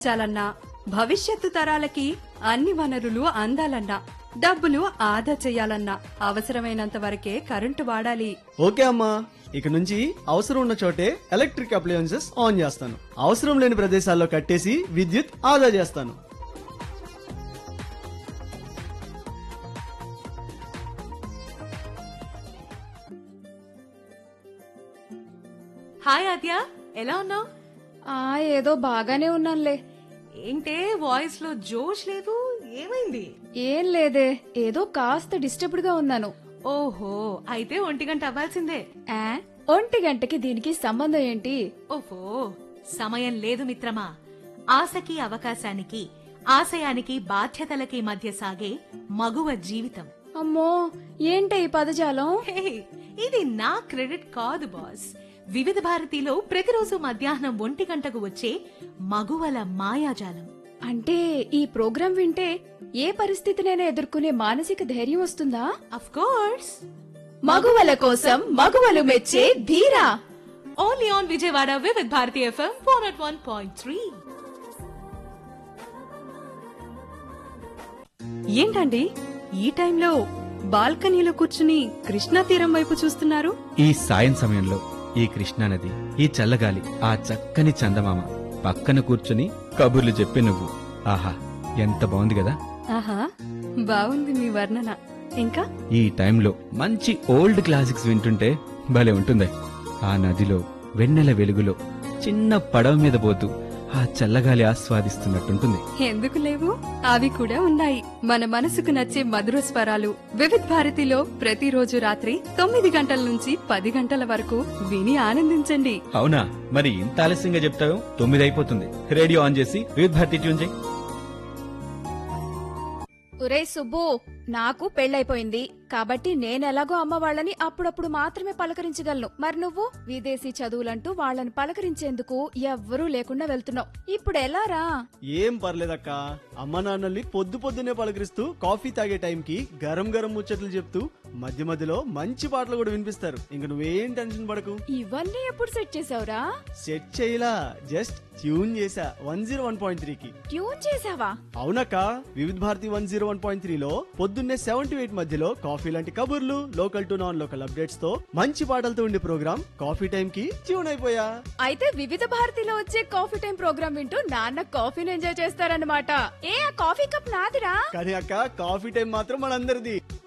చాలన్నా భవిష్యత్తు తరాలకి అన్ని వనరులు అందాలన్నా డబ్బులు ఆదా చేయాలన్నా అవసరమైనంత వరకే కరెంటు వాడాలి ఓకే అమ్మా ఇక నుంచి అవసరం ఉన్న చోటే ఎలక్ట్రిక్ అప్లయన్సెస్ ఆన్ చేస్తాను అవసరం లేని ప్రదేశాల్లో కట్టేసి విద్యుత్ ఆదా చేస్తాను హాయ్ ఆద్య ఎలా ఉన్నావు ఆ ఏదో బాగానే ఉన్నానులే ఏంటే వాయిస్ లో జోష్ లేదు ఏమైంది ఏం లేదే ఏదో కాస్త డిస్టర్బ్డ్ గా ఉన్నాను ఓహో అయితే ఒంటి గంట అవ్వాల్సిందే ఆ, ఒంటి గంటకి దీనికి సంబంధం ఏంటి ఓహో సమయం లేదు మిత్రమా ఆశకి అవకాశానికి ఆశయానికి బాధ్యతలకి మధ్య సాగే మగువ జీవితం అమ్మో ఏంటి ఈ పదజాలం హే, ఇది నా క్రెడిట్ కాదు బాస్ వివిధ భారతిలో ప్రతిరోజు మధ్యాహ్నం ఒంటి గంటకు వచ్చే మగువల మాయాజాలం అంటే ఈ ప్రోగ్రాం వింటే ఏ పరిస్థితినైనా ఎదుర్కొనే మానసిక ధైర్యం వస్తుందా అఫ్ కోర్స్ మగువల కోసం మగువలు మెచ్చే Dheera only on Vijayawada Vividh Bharati FM four at one point three ఏంటండి ఈ టైంలో బాల్కనీలో కూర్చుని కృష్ణా తీరం వైపు చూస్తున్నారు ఈ సాయం సమయంలో ఈ కృష్ణానది ఈ చల్లగాలి ఆ చక్కని చందమామ పక్కన కూర్చుని కబుర్లు చెప్పి నువ్వు ఆహా ఎంత బాగుంది కదా ఆహా బాగుంది మీ వర్ణన ఇంకా ఈ టైంలో మంచి ఓల్డ్ క్లాసిక్స్ వింటుంటే భలే ఉంటుంది ఆ నదిలో వెన్నెల వెలుగులో చిన్న పడవ మీద పోతూ ఆ చల్లగాలి ఆస్వాదిస్తున్నట్టుంటుంది ఎందుకు లేవు అవి కూడా ఉన్నాయి మన మనసుకు నచ్చే మధుర స్వరాలు వివిధ్ భారతిలో ప్రతిరోజు రాత్రి తొమ్మిది గంటల నుంచి పది గంటల వరకు విని ఆనందించండి అవునా మరి ఇంత ఆలస్యంగా చెప్తావు తొమ్మిది అయిపోతుంది రేడియో ఆన్ చేసి వివిధ భారతి ట్యూన్ చేయి ఒరే సుబ్బు నాకు పెళ్ళైపోయింది కాబట్టి నేనెలాగో అమ్మ వాళ్ళని అప్పుడప్పుడు మాత్రమే పలకరించగలను మరి నువ్వు విదేశీ చదువులంటూ వాళ్ళని పలకరించేందుకు ఎవ్వరూ లేకుండా వెళ్తున్నావు ఇప్పుడు ఎలారా ఏం పర్లేదక్క అమ్మ నాన్నల్ని పొద్దు పొద్దునే పలకరిస్తూ కాఫీ తాగే టైంకి గరం గరం ముచ్చట్లు చెప్తూ మధ్య మధ్యలో మంచి పాటలు కూడా వినిపిస్తారు ఇంక నువ్వేం టెన్షన్ పడకు ఇవన్నీ ఎప్పుడు సెట్ చేసావురా సెట్ చేయలా జస్ట్ ట్యూన్ చేసా వన్ జీరో వన్ పాయింట్ త్రీకి ట్యూన్ చేసావా అవునక్క Vividh Bharati one zero one point త్రీలో పొద్దున్నే సెవెన్ టు ఎయిట్ మధ్యలో కాఫీ లాంటి కబుర్లు local to non local updates తో మంచి పాటలతో ఉండే ప్రోగ్రామ్ కాఫీ టైం కి ట్యూన్ అయిపోయా అయితే వివిధ భారతిలో వచ్చే కాఫీ టైం ప్రోగ్రామ్ వింటూ నాన్న కాఫీని ఎంజాయ్ చేస్తారన్నమాట ఏ ఆ కాఫీ కప్ నాదిరా కానీ అక్క కాఫీ టైం మాత్రం మనందరిది